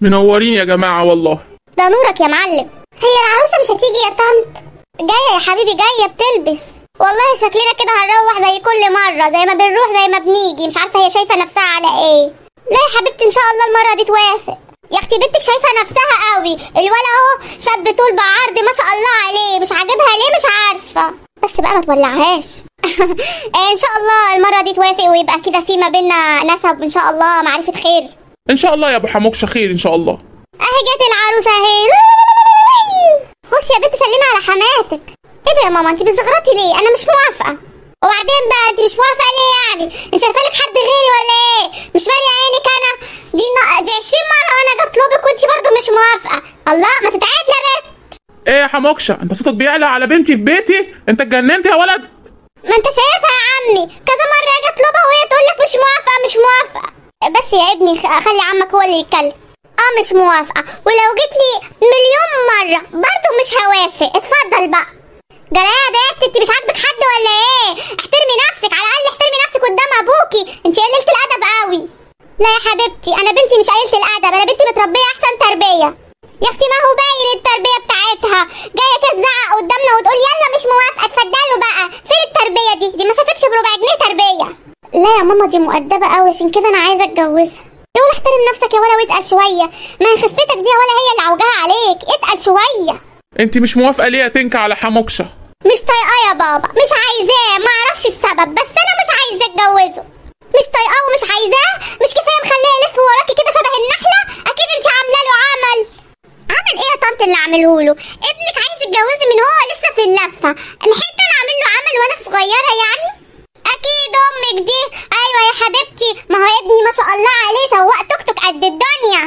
منورين يا جماعة والله ده نورك يا معلم هي العروسة مش هتيجي يا طنط جاية يا حبيبي جاية بتلبس والله شكلنا كده هنروح زي كل مرة زي ما بنروح زي ما بنيجي مش عارفة هي شايفة نفسها على ايه لا يا حبيبتي ان شاء الله المرة دي توافق يا اختي بنتك شايفة نفسها قوي الولا اهو شاب طول بعرض ما شاء الله عليه مش عاجبها ليه مش عارفة بس بقى ما تولعهاش ان شاء الله المرة دي توافق ويبقى كده في ما بينا نسب ان شاء الله معرفة خير ان شاء الله يا ابو حموكشة خير ان شاء الله اهي جت العروسه اهي خش يا بنت سلمي على حماتك ايه ده يا ماما انت بتزغرطي ليه انا مش موافقه وبعدين بقى انت مش موافقه ليه يعني انت شايفه لك حد غيري ولا ايه مش مالي عينك انا دي نا- دي 20 مره وانا جت اطلبك وانت برضه مش موافقه الله ما تتعاد يا بنت ايه يا حموكشة انت صوتك بيعلى على بنتي في بيتي انت اتجننت يا ولد ما انت شايفها يا عمي كذا مره اجي اطلبها وهي تقول لك مش موافقه مش موافقه بس يا ابني خ- خلي عمك هو اللي يتكلم اه مش موافقه ولو جيت لي مليون مره برضه مش هوافق اتفضل بقى جرايه يا بنت انت مش عاجبك حد ولا ايه احترمي نفسك على الاقل احترمي نفسك قدام ابوكي انت قليله الادب قوي لا يا حبيبتي انا بنتي مش قليله الادب انا بنتي متربيه احسن تربيه يا اختي ما هو باين التربيه بتاعتها جايه كده تزعق قدامنا وتقول يلا مش موافقه اتفضلوا بقى فين التربيه دي دي ما شافتش بربع جنيه تربيه لا يا ماما دي مؤدبه قوي عشان كده انا عايزه اتجوزها يا ولا احترم نفسك يا ولا واتقل شويه ما هي خفتك دي يا ولا هي اللي عوجها عليك اتقل شويه انت مش موافقة ليه يا تنكة على حموكشة مش طايقاه يا بابا مش عايزاه ما اعرفش السبب بس انا مش عايزه اتجوزه مش طايقاه ومش عايزاه مش كفايه مخليه يلف وراكي كده شبه النحله اكيد انت عامله له عمل عمل ايه يا طنط اللي عامله له ابنك عايز يتجوزني من هو لسه في اللفه لحقت انا اعمل له عمل وانا صغيره يعني اكيد امك دي ايوه يا حبيبتي ما هو ابني ما شاء الله عليه سواق توك توك قد الدنيا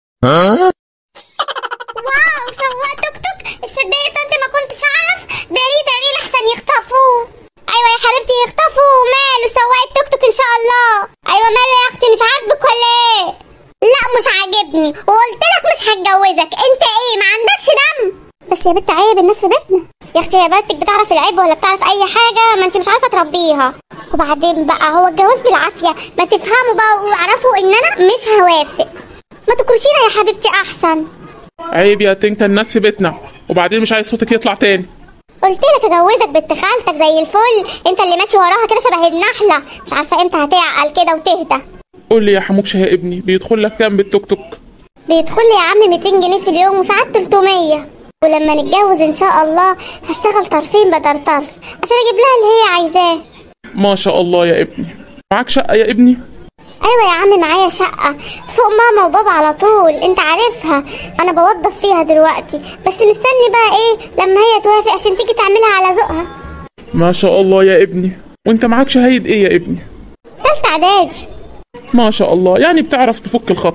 واو سواق توك توك تصدقي يا طنط ما كنتش اعرف داري داري لحسن يخطفوه ايوه يا حبيبتي يخطفوه ماله سواق التوك توك ان شاء الله ايوه ماله يا اختي مش عاجبك ولا ايه لا مش عاجبني وقلت لك مش هتجوزك انت ايه ما عندكش دم بس يا بنت عيب الناس في بيتنا يا اختي يا بنتك بتعرف العيب ولا بتعرف اي حاجه ما انت مش عارفه تربيها وبعدين بقى هو الجواز بالعافيه ما تفهموا بقى واعرفوا ان انا مش هوافق ما تكرشينا يا حبيبتي احسن عيب يا تنكة الناس في بيتنا وبعدين مش عايز صوتك يطلع تاني قلت لك اجوزك بنت خالتك زي الفل انت اللي ماشي وراها كده شبه النحله مش عارفه امتى هتعقل كده وتهدى قول لي يا حموكشة يا ابني بيدخل لك كام بالتوك توك بيدخل لي يا عم 200 جنيه في اليوم وساعات 300 ولما نتجوز ان شاء الله هشتغل طرفين بدل طرف عشان اجيب لها اللي هي عايزاه ما شاء الله يا ابني معاك شقة يا ابني ايوه يا عم معايا شقه فوق ماما وبابا على طول انت عارفها انا بوظف فيها دلوقتي بس مستني بقى ايه لما هي توافق عشان تيجي تعملها على ذوقها ما شاء الله يا ابني وانت معاك شهايد ايه يا ابني تالتة اعدادي ما شاء الله يعني بتعرف تفك الخط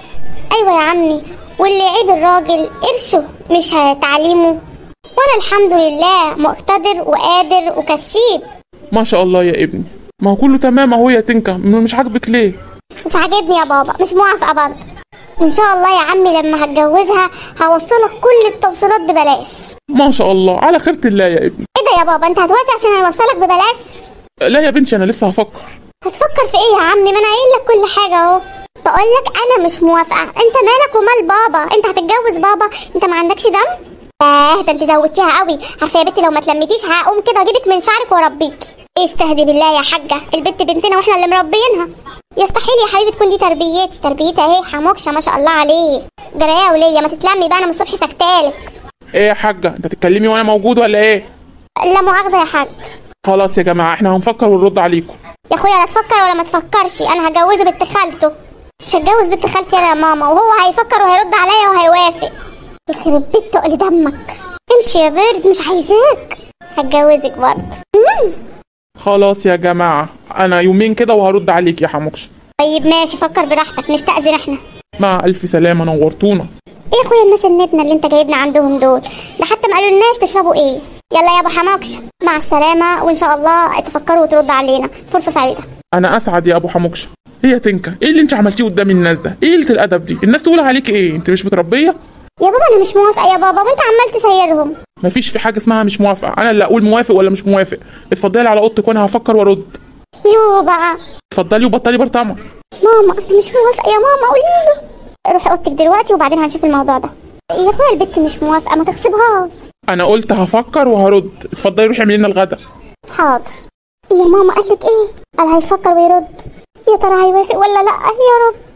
ايوه يا عمي واللي عيب الراجل قرشه مش تعليمه وانا الحمد لله مقتدر وقادر وكسيب ما شاء الله يا ابني ما هو كله تمام اهو يا تنكة م- مش عاجبك ليه مش عاجبني يا بابا مش موافقه برضه ان شاء الله يا عمي لما هتجوزها هوصلك كل التوصيلات ببلاش ما شاء الله على خيرة الله يا ابني ايه ده يا بابا انت هتوافق عشان هيوصلك ببلاش لا يا بنتي انا لسه هفكر هتفكر في ايه يا عمي ما انا قايل لك كل حاجه اهو بقول لك انا مش موافقه انت مالك ومال بابا انت هتتجوز بابا انت ما عندكش دم اه ده انت زودتيها قوي عارفه يا بنتي لو ما تلمتيش هقوم كده اجيبك من شعرك واربيكي استهدي بالله يا حاجه البت بنتنا واحنا اللي مربيينها يستحيل يا حبيبي تكون دي تربيتي تربيتي اهي حموكشه ما شاء الله عليه جرايه وليا ما تتلمي بقى انا من الصبح سكتالك ايه يا حاجة انت تتكلمي وانا موجود ولا ايه لا مؤاخذه يا حاج خلاص يا جماعة احنا هنفكر ونرد عليكم يا اخويا لا تفكر ولا ما تفكرش انا هجوزه بنت خالته مش هتجوز بنت خالتي انا يا ماما وهو هيفكر وهيرد عليا وهيوافق يخرب بيت تقل دمك امشي يا برد مش عايزاك هتجوزك برضه مم. خلاص يا جماعة انا يومين كده وهرد عليك يا حموكش طيب ماشي فكر براحتك نستأذن احنا مع الف سلامة نورتونا ايه يا اخويا الناس النتنة اللي انت جايبنا عندهم دول ده حتى ما قالولناش تشربوا ايه يلا يا ابو حماكش مع السلامة وان شاء الله تفكروا وتردوا علينا فرصة سعيدة انا اسعد يا ابو حموكش هي تنكة ايه اللي انت عملتيه قدام الناس ده ايه قلة الادب دي الناس تقول عليك ايه انت مش متربية يا بابا انا مش موافقة يا بابا وانت عمال تسيرهم مفيش في حاجة اسمها مش موافقة انا اللي اقول موافق ولا مش موافق اتفضلي على اوضتك وانا هفكر وارد يو بقى اتفضلي وبطلي برطمة ماما انا مش موافقة يا ماما قولي له روحي اوضتك دلوقتي وبعدين هنشوف الموضوع ده يا اخويا البت مش موافقه ما تغصبهاش انا قلت هفكر وهرد اتفضلي روحي اعملي لنا الغدا حاضر يا ماما قالك ايه قال هيفكر ويرد يا ترى هيوافق ولا لا يا رب